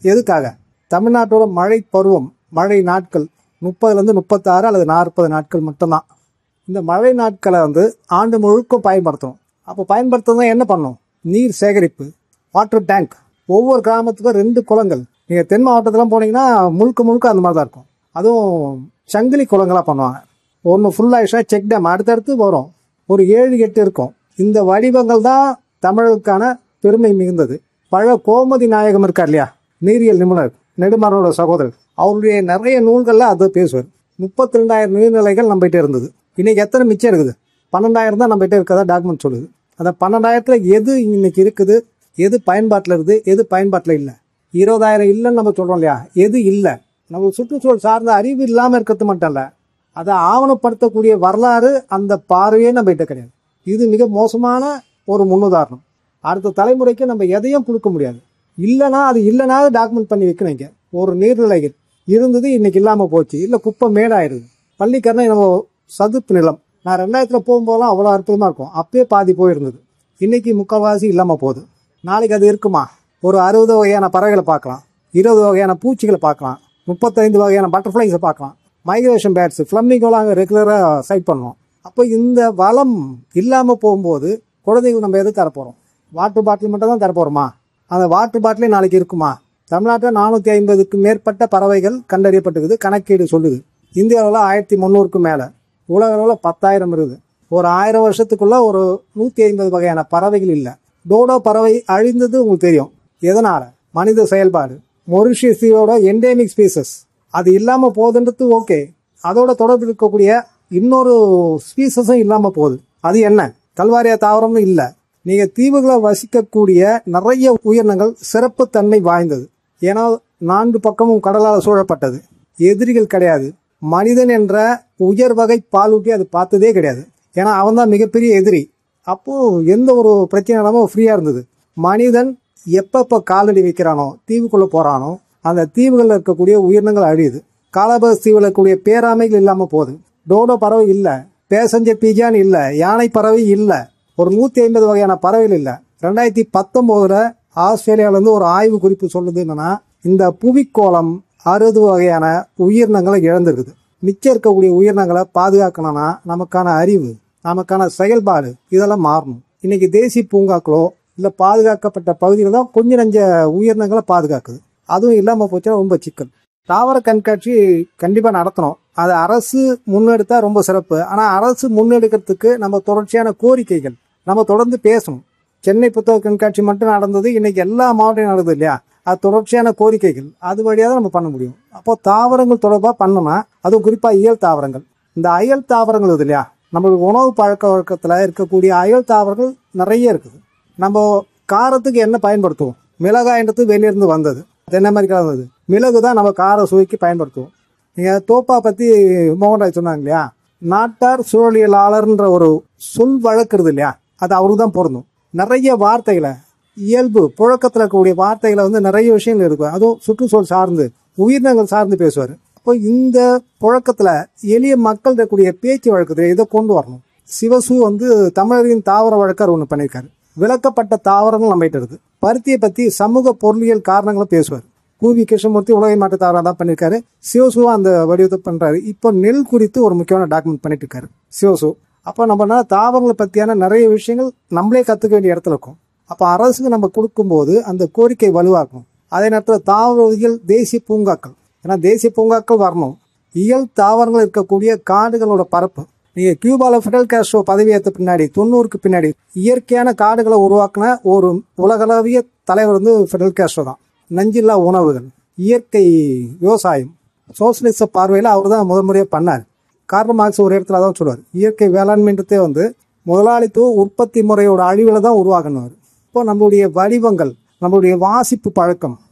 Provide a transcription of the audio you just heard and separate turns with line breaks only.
எதுக்காக தமிழ்நாட்டோட மழை பருவம் மழை நாட்கள் முப்பதுலேருந்து முப்பத்தாறு அல்லது நாற்பது நாட்கள் மட்டும்தான் இந்த மழை நாட்களை வந்து ஆண்டு முழுக்க பயன்படுத்தணும் அப்போ பயன்படுத்துறது என்ன பண்ணணும் நீர் சேகரிப்பு வாட்டர் டேங்க் ஒவ்வொரு கிராமத்துக்கும் ரெண்டு குளங்கள் நீங்கள் தென் மாவட்டத்துலாம் போனீங்கன்னா முழுக்க முழுக்க அந்த மாதிரி தான் இருக்கும் அதுவும் சங்கிலி குளங்களாக பண்ணுவாங்க ஒன்று ஃபுல்லாகிடுச்சுன்னா செக் டேம் அடுத்தடுத்து வரும் ஒரு ஏழு எட்டு இருக்கும் இந்த வடிவங்கள் தான் தமிழுக்கான பெருமை மிகுந்தது பழ கோமதி நாயகம் இருக்கார் இல்லையா நீரியல் நிபுணர் நெடுமாறனோட சகோதரர் அவருடைய நிறைய நூல்களில் அதை பேசுவார் முப்பத்தி ரெண்டாயிரம் நீர்நிலைகள் நம்மகிட்ட இருந்தது இன்னைக்கு எத்தனை மிச்சம் இருக்குது பன்னெண்டாயிரம் தான் நம்மகிட்ட இருக்கதா டாக்குமெண்ட் சொல்லுது அந்த பன்னெண்டாயிரத்துல எது இன்னைக்கு இருக்குது எது பயன்பாட்டில் இருக்குது எது பயன்பாட்டில் இல்லை இருபதாயிரம் இல்லைன்னு நம்ம சொல்றோம் இல்லையா எது இல்லை நம்ம சுற்றுச்சூழல் சார்ந்த அறிவு இல்லாமல் இருக்கிறது மட்டும் இல்லை அதை ஆவணப்படுத்தக்கூடிய வரலாறு அந்த பார்வையே நம்மகிட்ட கிடையாது இது மிக மோசமான ஒரு முன்னுதாரணம் அடுத்த தலைமுறைக்கு நம்ம எதையும் கொடுக்க முடியாது இல்லைனா அது இல்லைனா டாக்குமெண்ட் பண்ணி வைக்கணும் இங்க ஒரு நீர்நிலைகள் இருந்தது இன்னைக்கு இல்லாமல் போச்சு இல்லை குப்பை மேடாயிருது பள்ளிக்கரணை நம்ம சதுப்பு நிலம் நான் ரெண்டாயிரத்துல போகும்போதெல்லாம் அவ்வளோ அற்புதமாக இருக்கும் அப்பயே பாதி போயிருந்தது இன்னைக்கு முக்கால்வாசி இல்லாமல் போகுது நாளைக்கு அது இருக்குமா ஒரு அறுபது வகையான பறவைகளை பார்க்கலாம் இருபது வகையான பூச்சிகளை பார்க்கலாம் முப்பத்தைந்து வகையான பட்டர்ஃப்ளைஸை பார்க்கலாம் மைக்ரேஷன் பேட்ஸ் ஃப்ளம்மிங்கோலாம் அங்கே ரெகுலராக சைட் பண்ணுவோம் அப்போ இந்த வளம் இல்லாமல் போகும்போது குழந்தைங்களுக்கு நம்ம எது தரப்போகிறோம் வாட்டர் பாட்டில் மட்டும் தான் தரப்போகிறோமா அந்த வாட்டர் பாட்டிலே நாளைக்கு இருக்குமா தமிழ்நாட்டில் நானூற்றி ஐம்பதுக்கு மேற்பட்ட பறவைகள் கண்டறியப்பட்டிருக்குது கணக்கீடு சொல்லுது இந்தியாவில் ஆயிரத்தி முந்நூறுக்கும் மேலே உலக அளவில் பத்தாயிரம் இருக்குது ஒரு ஆயிரம் வருஷத்துக்குள்ள ஒரு நூற்றி ஐம்பது வகையான பறவைகள் இல்லை டோடோ பறவை அழிந்தது உங்களுக்கு தெரியும் எதனால மனித செயல்பாடு மொரிஷியஸியோட எண்டேமிக் ஸ்பீசஸ் அது இல்லாமல் போகுதுன்றது ஓகே அதோட தொடர்பு இருக்கக்கூடிய இன்னொரு ஸ்பீசஸும் இல்லாமல் போகுது அது என்ன கல்வாரியா தாவரம்னு இல்லை நீங்க தீவுகளை வசிக்கக்கூடிய நிறைய உயிரினங்கள் சிறப்பு தன்மை வாய்ந்தது ஏன்னா நான்கு பக்கமும் கடலால் சூழப்பட்டது எதிரிகள் கிடையாது மனிதன் என்ற உயர் வகை பாலூட்டி அது பார்த்ததே கிடையாது ஏன்னா அவன் தான் மிகப்பெரிய எதிரி அப்போ எந்த ஒரு பிரச்சனை இல்லாமல் ஃப்ரீயா இருந்தது மனிதன் எப்பப்ப காலடி வைக்கிறானோ தீவுக்குள்ள போறானோ அந்த தீவுகளில் இருக்கக்கூடிய உயிரினங்கள் அழியுது காலபஸ் தீவில் இருக்கக்கூடிய பேராமைகள் இல்லாம போகுது டோடோ பறவை இல்லை பேசஞ்சர் பீஜான் இல்லை யானை பறவை இல்லை ஒரு நூத்தி ஐம்பது வகையான பறவைகள் இல்லை ரெண்டாயிரத்தி பத்தொன்பதுல ஆஸ்திரேலியால இருந்து ஒரு ஆய்வு குறிப்பு சொல்லுது என்னன்னா இந்த புவிக்கோளம் அறுபது வகையான உயிரினங்களை இழந்திருக்குது மிச்சம் இருக்கக்கூடிய உயிரினங்களை பாதுகாக்கணும்னா நமக்கான அறிவு நமக்கான செயல்பாடு இதெல்லாம் மாறணும் இன்னைக்கு தேசிய பூங்காக்களோ இல்ல பாதுகாக்கப்பட்ட பகுதியில் தான் கொஞ்சம் நஞ்ச உயிரினங்களை பாதுகாக்குது அதுவும் இல்லாம போச்சுன்னா ரொம்ப சிக்கல் தாவர கண்காட்சி கண்டிப்பா நடத்தணும் அது அரசு முன்னெடுத்தா ரொம்ப சிறப்பு ஆனா அரசு முன்னெடுக்கிறதுக்கு நம்ம தொடர்ச்சியான கோரிக்கைகள் நம்ம தொடர்ந்து பேசணும் சென்னை புத்தக கண்காட்சி மட்டும் நடந்தது இன்னைக்கு எல்லா மாவட்டம் நடக்குது இல்லையா அது தொடர்ச்சியான கோரிக்கைகள் அது வழியாக தான் நம்ம பண்ண முடியும் அப்போ தாவரங்கள் தொடர்பாக பண்ணோம்னா அதுவும் குறிப்பாக இயல் தாவரங்கள் இந்த அயல் தாவரங்கள் இருக்குது இல்லையா நம்மளுக்கு உணவு பழக்க வழக்கத்தில் இருக்கக்கூடிய அயல் தாவரங்கள் நிறைய இருக்குது நம்ம காரத்துக்கு என்ன பயன்படுத்துவோம் மிளகாய்ன்றது வெளியிருந்து வந்தது தென்னை அமெரிக்கா வந்தது மிளகு தான் நம்ம கார சுவைக்கு பயன்படுத்துவோம் நீங்கள் தோப்பா பற்றி மோகன்ராஜ் சொன்னாங்க இல்லையா நாட்டார் சூழலியலாளர்ன்ற ஒரு சொல் வழக்குறது இல்லையா அது அவருக்கு தான் பொருந்தும் நிறைய வார்த்தைகளை இயல்பு புழக்கத்தில் இருக்கக்கூடிய வார்த்தைகளை வந்து நிறைய விஷயங்கள் இருக்கும் அதுவும் சுற்றுச்சூழல் சார்ந்து உயிரினங்கள் சார்ந்து பேசுவார் அப்போ இந்த புழக்கத்தில் எளிய மக்கள் இருக்கக்கூடிய பேச்சு வழக்கத்தை இதை கொண்டு வரணும் சிவசு வந்து தமிழரின் தாவர வழக்கர் ஒன்று பண்ணியிருக்காரு விளக்கப்பட்ட தாவரங்கள் நம்மகிட்ட இருக்கு பருத்தியை பற்றி சமூக பொருளியல் காரணங்களை பேசுவார் கூவி கிருஷ்ணமூர்த்தி உலகை மாற்ற தாவரம் தான் பண்ணியிருக்காரு சிவசுவா அந்த வடிவத்தை பண்றாரு இப்போ நெல் குறித்து ஒரு முக்கியமான டாக்குமெண்ட் பண்ணிட்டு இருக்காரு சிவசு அப்போ நம்ம தாவரங்களை பற்றியான நிறைய விஷயங்கள் நம்மளே கற்றுக்க வேண்டிய இடத்துல இருக்கும் அப்போ அரசுக்கு நம்ம கொடுக்கும்போது அந்த கோரிக்கை வலுவாக்கணும் அதே நேரத்தில் தாவரவியல் தேசிய பூங்காக்கள் ஏன்னா தேசிய பூங்காக்கள் வரணும் இயல் தாவரங்கள் இருக்கக்கூடிய காடுகளோட பரப்பு நீங்க கியூபால ஃபெடல் காஸ்ட்ரோ பதவியேற்ற பின்னாடி தொண்ணூறுக்கு பின்னாடி இயற்கையான காடுகளை உருவாக்கின ஒரு உலகளவிய தலைவர் வந்து ஃபெடல் காஸ்ட்ரோ தான் நஞ்சில்லா உணவுகள் இயற்கை விவசாயம் சோசியலிச பார்வையில் அவர் தான் முதல் முறையாக பண்ணார் கார்ல் மார்க்ஸ் ஒரு இடத்துல தான் சொல்லுவார் இயற்கை வேளாண்மைன்றதே வந்து முதலாளித்துவ உற்பத்தி முறையோட அழிவில் தான் உருவாக்கணும் இப்போ நம்மளுடைய வடிவங்கள் நம்மளுடைய வாசிப்பு பழக்கம்